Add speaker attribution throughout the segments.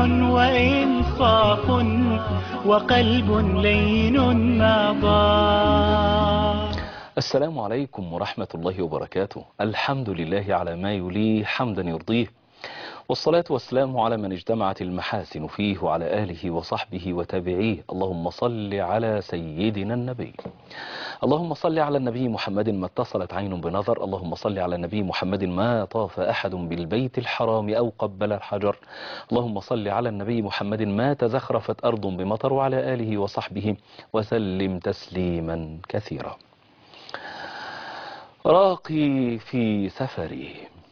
Speaker 1: وإنصاف وقلب لين نضاء
Speaker 2: السلام عليكم ورحمة الله وبركاته الحمد لله على ما يليه حمدا يرضيه والصلاة والسلام على من اجتمعت المحاسن فيه وعلى آله وصحبه وتابعيه اللهم صل على سيدنا النبي اللهم صل على النبي محمد ما اتصلت عين بنظر اللهم صل على النبي محمد ما طاف أحد بالبيت الحرام أو قبل الحجر اللهم صل على النبي محمد ما تزخرفت أرض بمطر وعلى آله وصحبه وسلم تسليما كثيرا راقي في سفري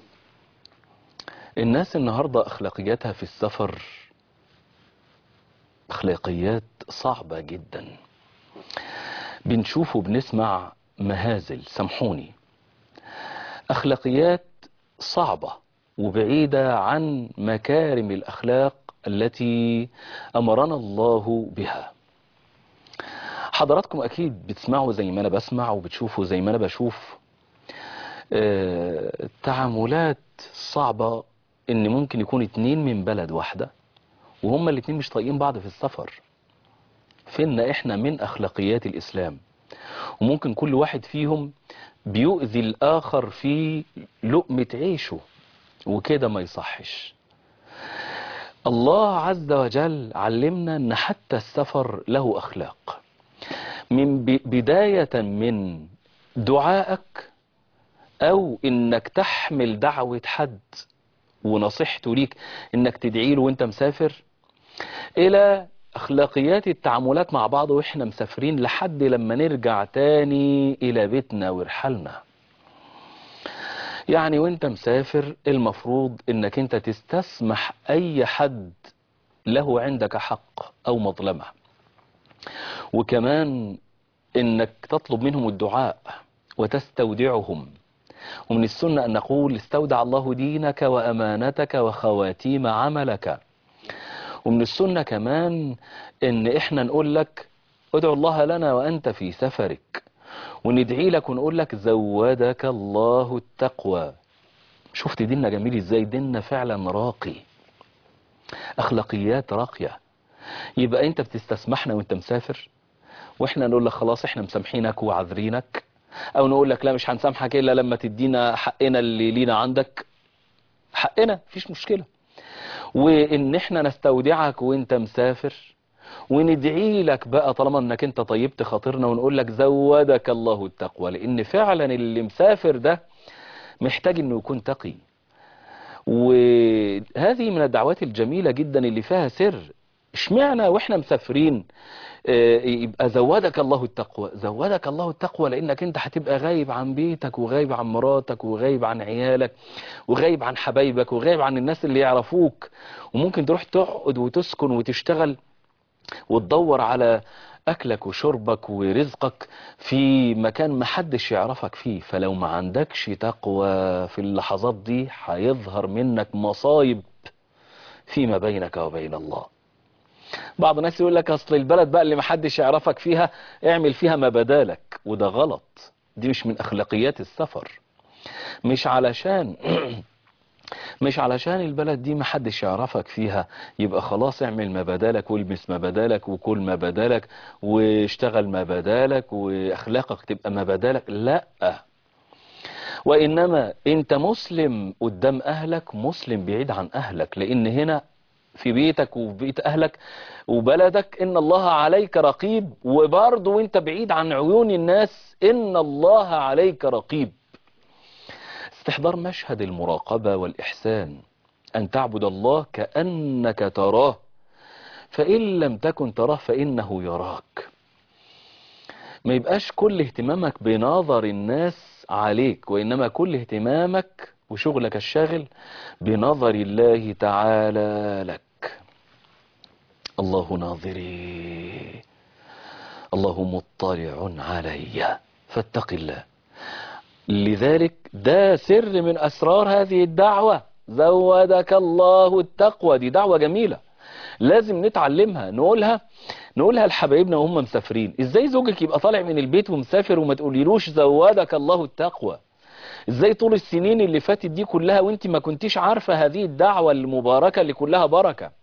Speaker 2: الناس النهاردة أخلاقياتها في السفر أخلاقيات صعبة جدا بنشوف وبنسمع مهازل سامحوني أخلاقيات صعبة وبعيدة عن مكارم الأخلاق التي أمرنا الله بها حضراتكم أكيد بتسمعوا زي ما أنا بسمع وبتشوفوا زي ما أنا بشوف آه، تعاملات صعبة ان ممكن يكون اتنين من بلد واحدة وهما الاتنين مش طايقين بعض في السفر فينا احنا من اخلاقيات الاسلام وممكن كل واحد فيهم بيؤذي الاخر في لقمة عيشه وكده ما يصحش الله عز وجل علمنا ان حتى السفر له اخلاق من ب- بداية من دعائك او انك تحمل دعوة حد ونصيحته ليك انك تدعي له وانت مسافر الى اخلاقيات التعاملات مع بعض واحنا مسافرين لحد لما نرجع تاني الى بيتنا ورحالنا يعني وانت مسافر المفروض انك انت تستسمح اي حد له عندك حق او مظلمة وكمان انك تطلب منهم الدعاء وتستودعهم ومن السنة أن نقول استودع الله دينك وأمانتك وخواتيم عملك ومن السنة كمان أن إحنا نقول لك ادعو الله لنا وأنت في سفرك وندعي لك ونقول لك زودك الله التقوى شفت ديننا جميل ازاي ديننا فعلا راقي اخلاقيات راقية يبقى انت بتستسمحنا وانت مسافر واحنا نقول لك خلاص احنا مسامحينك وعذرينك او نقول لك لا مش هنسامحك الا لما تدينا حقنا اللي لينا عندك حقنا مفيش مشكلة وان احنا نستودعك وانت مسافر وندعي لك بقى طالما انك انت طيبت خاطرنا ونقول لك زودك الله التقوى لان فعلا اللي مسافر ده محتاج انه يكون تقي وهذه من الدعوات الجميلة جدا اللي فيها سر اشمعنى واحنا مسافرين آه، يبقى زودك الله التقوى زودك الله التقوى لانك انت هتبقى غايب عن بيتك وغايب عن مراتك وغايب عن عيالك وغايب عن حبايبك وغايب عن الناس اللي يعرفوك وممكن تروح تقعد وتسكن وتشتغل وتدور على أكلك وشربك ورزقك في مكان محدش يعرفك فيه فلو ما عندكش تقوى في اللحظات دي هيظهر منك مصايب فيما بينك وبين الله بعض الناس يقول لك أصل البلد بقى اللي محدش يعرفك فيها اعمل فيها ما بدالك وده غلط دي مش من أخلاقيات السفر مش علشان مش علشان البلد دي محدش يعرفك فيها يبقى خلاص اعمل ما بدالك والبس ما بدالك وكل ما بدالك واشتغل ما بدالك واخلاقك تبقى ما بدالك لا وانما انت مسلم قدام اهلك مسلم بعيد عن اهلك لان هنا في بيتك وفي بيت اهلك وبلدك ان الله عليك رقيب وبرضه وانت بعيد عن عيون الناس ان الله عليك رقيب استحضار مشهد المراقبة والإحسان أن تعبد الله كأنك تراه فإن لم تكن تراه فإنه يراك ما يبقاش كل اهتمامك بنظر الناس عليك وإنما كل اهتمامك وشغلك الشاغل بنظر الله تعالى لك الله ناظري الله مطلع علي فاتق الله لذلك ده سر من أسرار هذه الدعوة زودك الله التقوى دي دعوة جميلة لازم نتعلمها نقولها نقولها لحبايبنا وهم مسافرين ازاي زوجك يبقى طالع من البيت ومسافر وما تقوليلوش زودك الله التقوى ازاي طول السنين اللي فاتت دي كلها وانت ما كنتيش عارفة هذه الدعوة المباركة اللي كلها بركة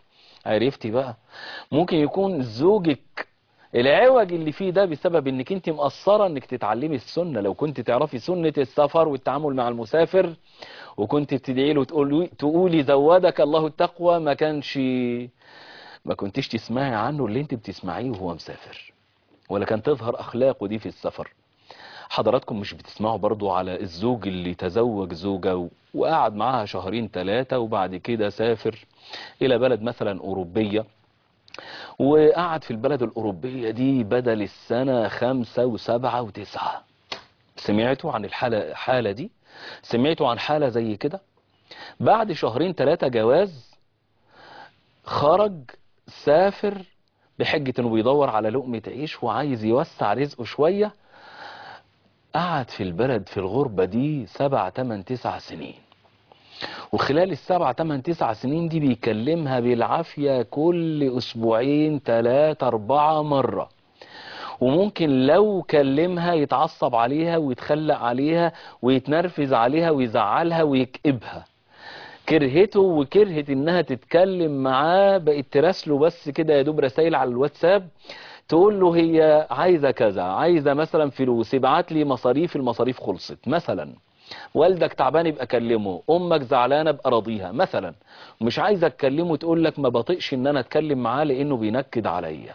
Speaker 2: عرفتي بقى ممكن يكون زوجك العوج اللي فيه ده بسبب انك انت مقصرة انك تتعلمي السنة لو كنت تعرفي سنة السفر والتعامل مع المسافر وكنت بتدعي له تقولي, تقولي زودك الله التقوى ما كانش ما كنتش تسمعي عنه اللي انت بتسمعيه وهو مسافر ولا كان تظهر اخلاقه دي في السفر حضراتكم مش بتسمعوا برضو على الزوج اللي تزوج زوجة و- وقعد معاها شهرين ثلاثة وبعد كده سافر الى بلد مثلا اوروبية وقعد في البلد الأوروبية دي بدل السنة خمسة وسبعة وتسعة سمعتوا عن الحالة حالة دي سمعتوا عن حالة زي كده بعد شهرين ثلاثة جواز خرج سافر بحجة انه بيدور على لقمة عيش وعايز يوسع رزقه شوية قعد في البلد في الغربة دي سبع تمن تسع سنين وخلال السبع تمن تسع سنين دي بيكلمها بالعافية كل اسبوعين تلاتة اربعة مرة وممكن لو كلمها يتعصب عليها ويتخلق عليها ويتنرفز عليها ويزعلها ويكئبها كرهته وكرهت انها تتكلم معاه بقت تراسله بس كده يا دوب رسائل على الواتساب تقول له هي عايزة كذا عايزة مثلا فلوس ابعت لي مصاريف المصاريف خلصت مثلا والدك تعبان يبقى كلمه امك زعلانه ابقى راضيها مثلا مش عايزه تكلمه تقول لك ما بطيقش ان انا اتكلم معاه لانه بينكد عليا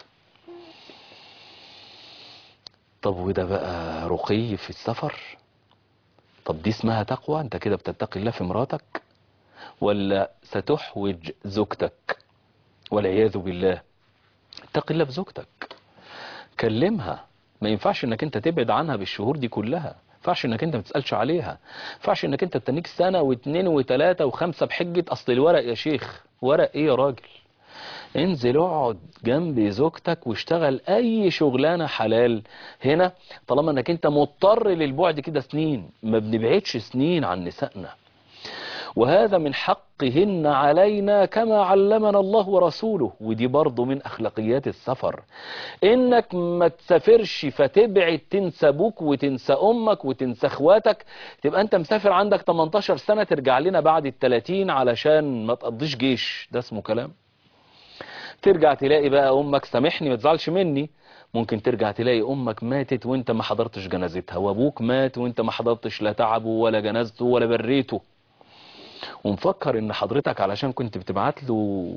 Speaker 2: طب وده بقى رقي في السفر طب دي اسمها تقوى انت كده بتتقي الله في مراتك ولا ستحوج زوجتك والعياذ بالله اتقي الله في زوجتك كلمها ما ينفعش انك انت تبعد عنها بالشهور دي كلها ما ينفعش انك انت ما تسالش عليها ما ينفعش انك انت تتنيك سنه واثنين وثلاثه وخمسه بحجه اصل الورق يا شيخ ورق ايه يا راجل انزل اقعد جنب زوجتك واشتغل اي شغلانه حلال هنا طالما انك انت مضطر للبعد كده سنين ما بنبعدش سنين عن نسائنا وهذا من حقهن علينا كما علمنا الله ورسوله ودي برضو من أخلاقيات السفر إنك ما تسافرش فتبعد تنسى أبوك وتنسى أمك وتنسى أخواتك تبقى أنت مسافر عندك 18 سنة ترجع لنا بعد ال 30 علشان ما تقضيش جيش ده اسمه كلام ترجع تلاقي بقى أمك سامحني ما تزعلش مني ممكن ترجع تلاقي أمك ماتت وانت ما حضرتش جنازتها وأبوك مات وانت ما حضرتش لا تعبه ولا جنازته ولا بريته ومفكر ان حضرتك علشان كنت بتبعت له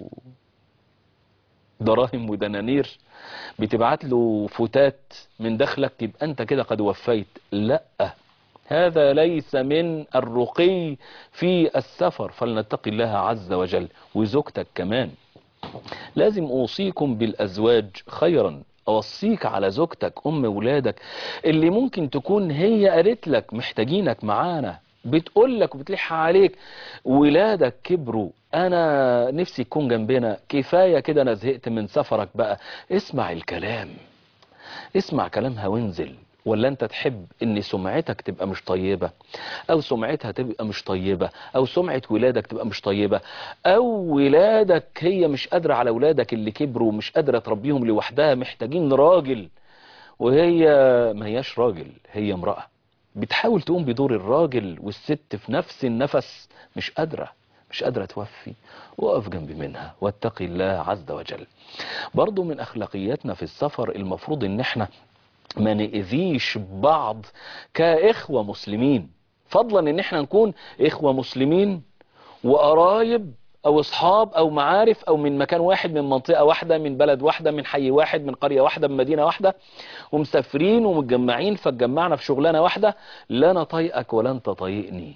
Speaker 2: دراهم ودنانير بتبعت له فتات من دخلك يبقى انت كده قد وفيت لا هذا ليس من الرقي في السفر فلنتقي الله عز وجل وزوجتك كمان لازم اوصيكم بالازواج خيرا اوصيك على زوجتك ام ولادك اللي ممكن تكون هي قالت لك محتاجينك معانا بتقول لك وبتلح عليك ولادك كبروا انا نفسي تكون جنبنا كفايه كده انا زهقت من سفرك بقى اسمع الكلام اسمع كلامها وانزل ولا انت تحب ان سمعتك تبقى مش طيبة او سمعتها تبقى مش طيبة او سمعة ولادك تبقى مش طيبة او ولادك هي مش قادرة على ولادك اللي كبروا ومش قادرة تربيهم لوحدها محتاجين راجل وهي ما هياش راجل هي امرأة بتحاول تقوم بدور الراجل والست في نفس النفس مش قادرة مش قادرة توفي وقف جنب منها واتقي الله عز وجل برضو من أخلاقياتنا في السفر المفروض ان احنا ما نأذيش بعض كإخوة مسلمين فضلا ان احنا نكون إخوة مسلمين وقرايب او اصحاب او معارف او من مكان واحد من منطقة واحدة من بلد واحدة من حي واحد من قرية واحدة من مدينة واحدة ومسافرين ومتجمعين فاتجمعنا في شغلانة واحدة لا انا طايقك ولا انت طايقني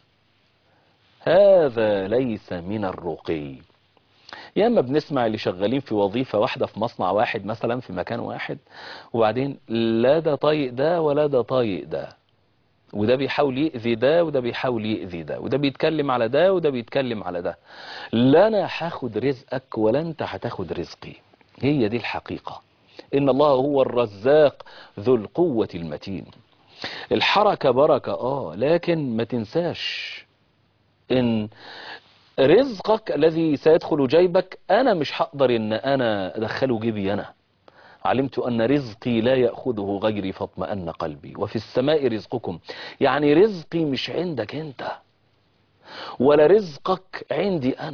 Speaker 2: هذا ليس من الرقي يا اما بنسمع اللي شغالين في وظيفة واحدة في مصنع واحد مثلا في مكان واحد وبعدين لا ده طايق ده ولا ده طايق ده وده بيحاول يأذي ده وده بيحاول يأذي ده وده بيتكلم على ده وده بيتكلم على ده لا انا هاخد رزقك ولا انت هتاخد رزقي هي دي الحقيقة ان الله هو الرزاق ذو القوة المتين الحركة بركة اه لكن ما تنساش ان رزقك الذي سيدخل جيبك انا مش هقدر ان انا ادخله جيبي انا علمت أن رزقي لا يأخذه غيري فاطمأن قلبي وفي السماء رزقكم يعني رزقي مش عندك أنت ولا رزقك عندي أنا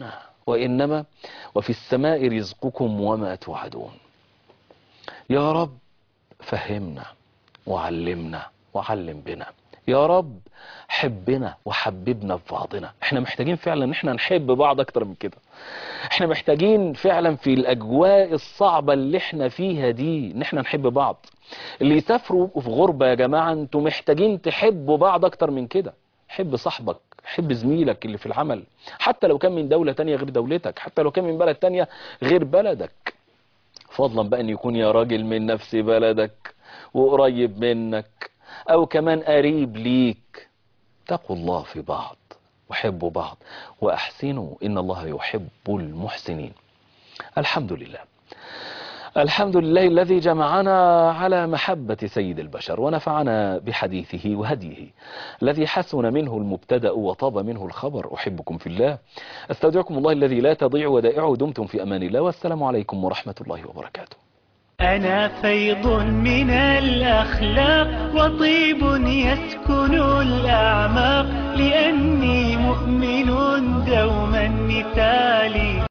Speaker 2: وإنما وفي السماء رزقكم وما توعدون يا رب فهمنا وعلمنا وعلم بنا يا رب حبنا وحببنا في بعضنا احنا محتاجين فعلا ان احنا نحب بعض اكتر من كده احنا محتاجين فعلا في الاجواء الصعبة اللي احنا فيها دي ان احنا نحب بعض اللي يسافروا في غربة يا جماعة انتوا محتاجين تحبوا بعض اكتر من كده حب صاحبك حب زميلك اللي في العمل حتى لو كان من دولة تانية غير دولتك حتى لو كان من بلد تانية غير بلدك فضلا بقى ان يكون يا راجل من نفس بلدك وقريب منك او كمان قريب ليك اتقوا الله في بعض وحبوا بعض واحسنوا ان الله يحب المحسنين الحمد لله الحمد لله الذي جمعنا على محبة سيد البشر ونفعنا بحديثه وهديه الذي حسن منه المبتدأ وطاب منه الخبر أحبكم في الله استودعكم الله الذي لا تضيع ودائعه دمتم في أمان الله والسلام عليكم ورحمة الله وبركاته
Speaker 1: أنا فيض من الأخلاق وطيب يسكن الأعماق لأني مؤمن دوما مثالي